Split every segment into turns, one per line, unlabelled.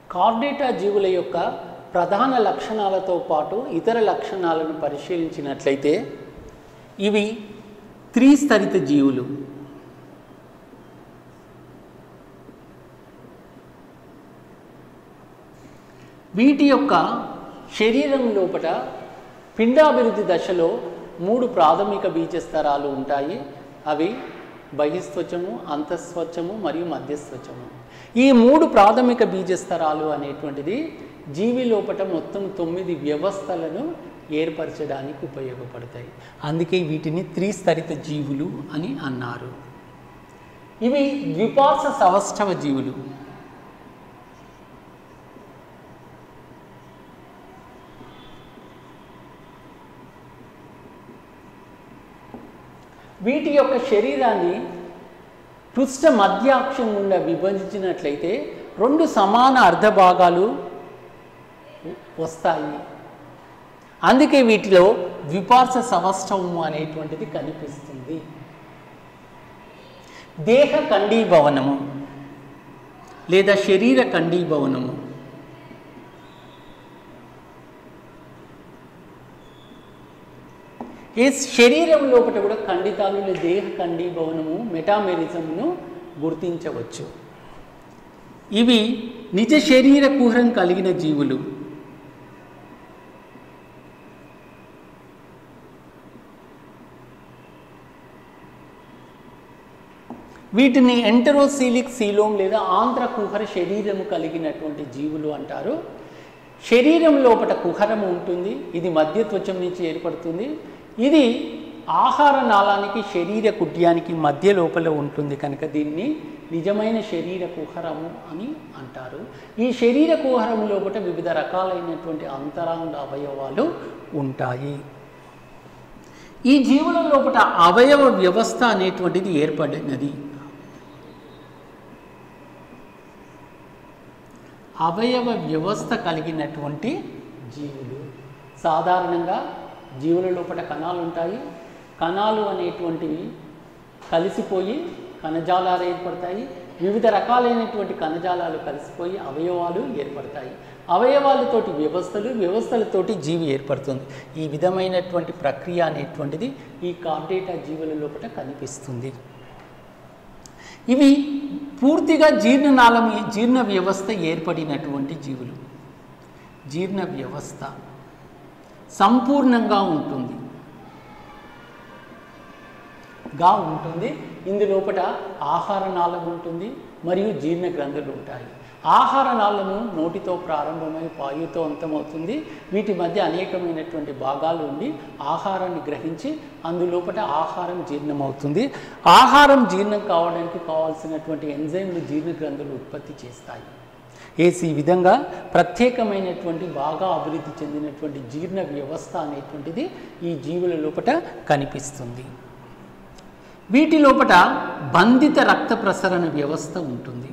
Chordata జీవుల యొక్క ప్రధాన లక్షణాలతో పాటు ఇతర లక్షణాలను పరిశీలించినట్లయితే ఇవి త్రిస్తరిత జీవులు వీటి యొక్క శరీరం లోపల పిండాభివృద్ధి దశలో మూడు ప్రాథమిక బీజస్తరాలు ఉంటాయి అవి బహిస్త్వచము అంతఃస్వచము మరియు మధ్యస్వచము ఈ మూడు ప్రాథమిక బీజస్తరాలు అనేటువంటిది జీవి లోపల మొత్తం తొమ్మిది వ్యవస్థలను ఏర్పరచడానికి ఉపయోగపడతాయి అందుకే వీటిని త్రిస్తరిత జీవులు అని అన్నారు ఇవి ద్విపార్శ సవష్టవ జీవులు వీటి యొక్క శరీరాన్ని పృష్ఠ మధ్యాక్షం గుండా విభజించినట్లయితే రెండు సమాన అర్ధ భాగాలు వస్తాయి అందుకే వీటిలో ద్విపార్శ సవష్టము అనేటువంటిది కనిపిస్తుంది దేహ కండీభవనము లేదా శరీర కండీభవనము ఈ శరీరం లోపల కూడా ఖండితాలు లేదా దేహ ఖండీభవనము మెటామెరిజంను గుర్తించవచ్చు ఇవి నిజ శరీర కుహరం కలిగిన జీవులు వీటిని ఎంటరోసీలిక్ సీలోమ్ లేదా ఆంధ్ర కుహర శరీరము కలిగినటువంటి జీవులు అంటారు శరీరం లోపల కుహరం ఉంటుంది ఇది మధ్య త్వచం నుంచి ఏర్పడుతుంది ఇది ఆహార నాళానికి శరీర కుడ్యానికి మధ్య లోపల ఉంటుంది కనుక దీన్ని నిజమైన శరీర కుహరము అని అంటారు ఈ శరీర కుహరము లోపల వివిధ రకాలైనటువంటి అంతరాంగ అవయవాలు ఉంటాయి ఈ జీవుల లోపల అవయవ వ్యవస్థ అనేటువంటిది ఏర్పడినది అవయవ వ్యవస్థ కలిగినటువంటి జీవులు సాధారణంగా జీవుల లోపల కణాలు ఉంటాయి కణాలు అనేటువంటివి కలిసిపోయి కణజాలాలు ఏర్పడతాయి వివిధ రకాలైనటువంటి కణజాలాలు కలిసిపోయి అవయవాలు ఏర్పడతాయి అవయవాలతోటి వ్యవస్థలు వ్యవస్థలతోటి జీవి ఏర్పడుతుంది ఈ విధమైనటువంటి ప్రక్రియ అనేటువంటిది ఈ కార్డేటా జీవుల లోపల కనిపిస్తుంది ఇవి పూర్తిగా జీర్ణనాళం జీర్ణ వ్యవస్థ ఏర్పడినటువంటి జీవులు జీర్ణ వ్యవస్థ సంపూర్ణంగా ఉంటుంది గా ఉంటుంది ఇందులోపట ఆహార నాళం ఉంటుంది మరియు జీర్ణ గ్రంథులు ఉంటాయి ఆహార నాళము నోటితో ప్రారంభమై వాయుతో అంతమవుతుంది వీటి మధ్య అనేకమైనటువంటి భాగాలు ఉండి ఆహారాన్ని గ్రహించి అందులోపట ఆహారం జీర్ణమవుతుంది ఆహారం జీర్ణం కావడానికి కావాల్సినటువంటి ఎంజైమ్లు జీర్ణ గ్రంథులు ఉత్పత్తి చేస్తాయి ఏసి ఈ విధంగా ప్రత్యేకమైనటువంటి బాగా అభివృద్ధి చెందినటువంటి జీర్ణ వ్యవస్థ అనేటువంటిది ఈ జీవుల లోపట కనిపిస్తుంది వీటి లోపట బంధిత రక్త ప్రసరణ వ్యవస్థ ఉంటుంది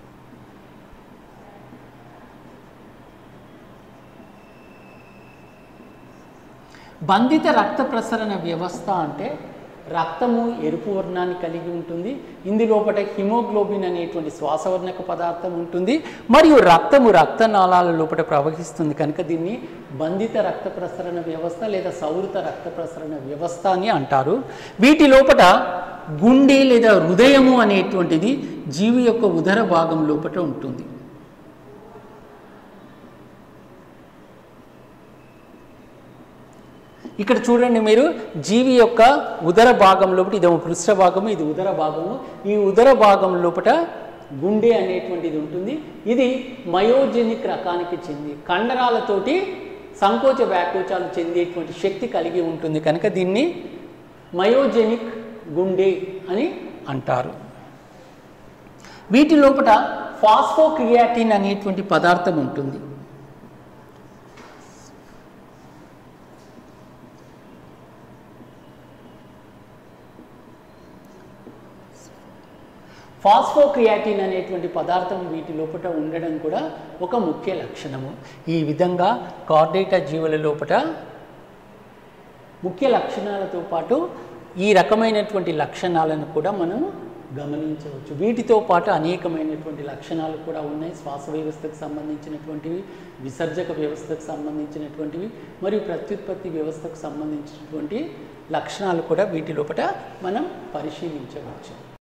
బంధిత రక్త ప్రసరణ వ్యవస్థ అంటే రక్తము ఎరుపు వర్ణాన్ని కలిగి ఉంటుంది ఇందులోపట హిమోగ్లోబిన్ అనేటువంటి శ్వాసవర్ణక పదార్థం ఉంటుంది మరియు రక్తము రక్తనాళాల లోపల ప్రవహిస్తుంది కనుక దీన్ని బంధిత రక్త ప్రసరణ వ్యవస్థ లేదా సౌరత రక్త ప్రసరణ వ్యవస్థ అని అంటారు వీటి లోపల గుండె లేదా హృదయము అనేటువంటిది జీవి యొక్క ఉదర భాగం లోపల ఉంటుంది ఇక్కడ చూడండి మీరు జీవి యొక్క ఉదర భాగం లోపల ఇదేమో పృష్ఠ భాగము ఇది ఉదర భాగము ఈ ఉదర భాగం లోపల గుండె అనేటువంటిది ఉంటుంది ఇది మయోజెనిక్ రకానికి చెంది కండరాలతోటి సంకోచ వ్యాకోచాలు చెందేటువంటి శక్తి కలిగి ఉంటుంది కనుక దీన్ని మయోజెనిక్ గుండె అని అంటారు వీటి లోపల ఫాస్ఫోక్రియాటిన్ అనేటువంటి పదార్థం ఉంటుంది ఫాస్ఫోక్రియాటిన్ అనేటువంటి పదార్థం వీటి లోపల ఉండడం కూడా ఒక ముఖ్య లక్షణము ఈ విధంగా కార్డేటా జీవుల లోపల ముఖ్య లక్షణాలతో పాటు ఈ రకమైనటువంటి లక్షణాలను కూడా మనం గమనించవచ్చు వీటితో పాటు అనేకమైనటువంటి లక్షణాలు కూడా ఉన్నాయి శ్వాస వ్యవస్థకు సంబంధించినటువంటివి విసర్జక వ్యవస్థకు సంబంధించినటువంటివి మరియు ప్రత్యుత్పత్తి వ్యవస్థకు సంబంధించినటువంటి లక్షణాలు కూడా వీటి లోపల మనం పరిశీలించవచ్చు